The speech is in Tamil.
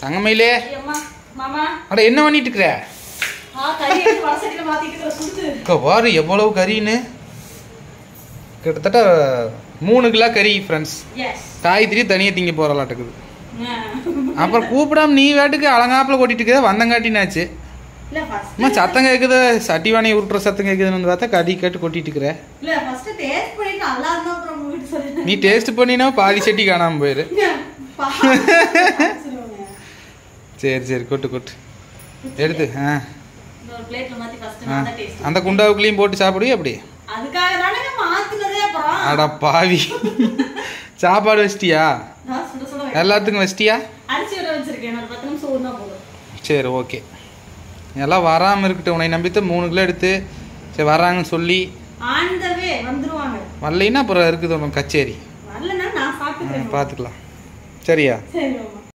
தங்கமயிலே அம்மா மாமா அட என்ன பண்ணிட்டு இருக்கிற ஆ கறி எடுத்து வடசட்டியில மாத்திட்டு இருக்கிற சுடுது இங்க பாரு எவ்வளவு கறின்னு கிட்டத்தட்ட மூணு கிலோ கறி ஃப்ரெண்ட்ஸ் எஸ் காய்கறி தனியாக திங்க போகிறலாட்டுக்குது அப்புறம் கூப்பிடாம நீ வேட்டுக்கு அலங்காப்பில் கொட்டிட்டு இருக்கிற வந்தங்காட்டினாச்சு இல்ல ஃபர்ஸ்ட் அம்மா சத்தம் கேட்குது சட்டிவானி உருட்டுற சத்தம் கேட்குதுன்னு வந்து பார்த்தா கறி கேட்டு கொட்டிட்டு இருக்கிற இல்ல ஃபர்ஸ்ட் டேஸ்ட் பண்ணி நல்லா இருந்தா அப்புறம் உங்ககிட்ட சொல்லுங்க நீ டேஸ்ட் பண்ணினா பாதி சட்டி காணாமல் போயிரு சரி சரி கொட்டு கொட்டு எடுத்து ஆ ஒரு பிளேட்ல மாத்தி ஃபர்ஸ்ட் ஆ. நான் தான் டேஸ்ட் அந்த குண்டாவுக்குள்ளேயும் போட்டு சாப்பிடுவி அப்படி அதுக்காக தானே மாத்துனதே அப்புறம் அட பாவி சாப்பாடு வச்சிட்டியா நான் சுட சுட வைக்கிறேன். எல்லாத்துக்கும் வச்சிட்டியா அரிசி ஊற வச்சிருக்கேன் ஒரு பத்து நிமிஷம் ஊறினா போதும் சரி ஓகே எல்லாம் வராமல் இருக்கட்டும் உன்னை நம்பித்தான் மூணு கிலோ எடுத்து சரி வராங்கன்னு சொல்லி ஆன் த வே வந்துருவாங்க வரலைன்னா அப்புறம் இருக்குது உனக்கு கச்சேரி வரலன்னா நான் ஆ, சாப்பிட்டுக்கிறேன் பார்த்துக்கலாம் சரியா சரி மாமா